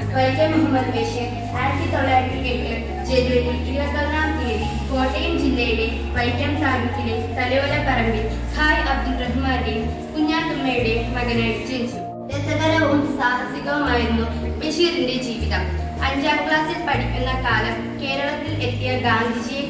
വൈക്കം മുഹമ്മദ് ബഷീർ ആയിരത്തി തൊള്ളായിരത്തി എട്ട് ജനുവരി ഇരുപത്തൊന്നാം തീയതി കോട്ടയം ജില്ലയിലെ വൈക്കം താലൂക്കിലെ തലയോലപ്പറമ്പിൽ ഹായ് അബ്ദുൾ റഹ്മാന്റെയും കുഞ്ഞാത്തുമ്മയുടെയും മകനായി ജനിച്ചു രസകരവും സാഹസികവുമായിരുന്നു ബഷീറിന്റെ ജീവിതം അഞ്ചാം ക്ലാസ്സിൽ പഠിക്കുന്ന കാലം കേരളത്തിൽ എത്തിയ ഗാന്ധിജിയെ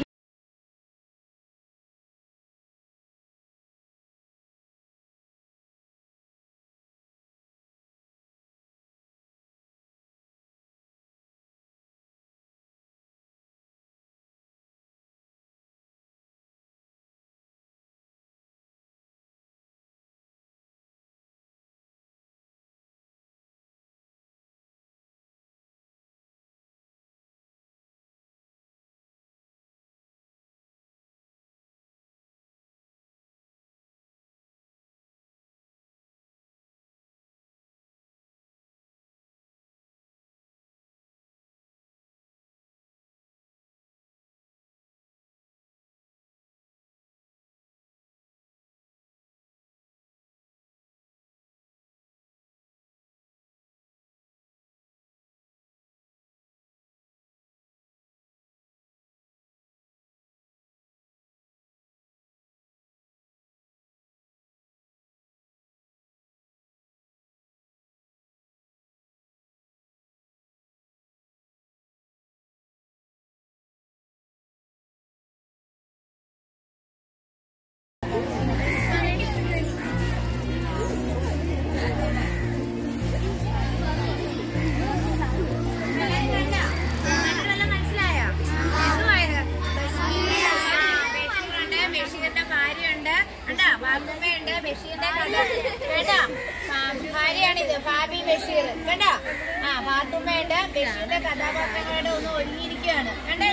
ബഷീറിന്റെ ഭാര്യയുണ്ട് കണ്ടാ ബാബുമ്മയുണ്ട് ബഷീറിന്റെ കഥ കേട്ടാ ഭാര്യയാണിത് ഫാബി ബഷീർ കണ്ടാ ആ പാത്തുമ്മയുണ്ട് ബഷീറിന്റെ കഥാപാത്രങ്ങളുടെ ഒന്ന് ഒരുങ്ങിയിരിക്കുകയാണ് കണ്ടേ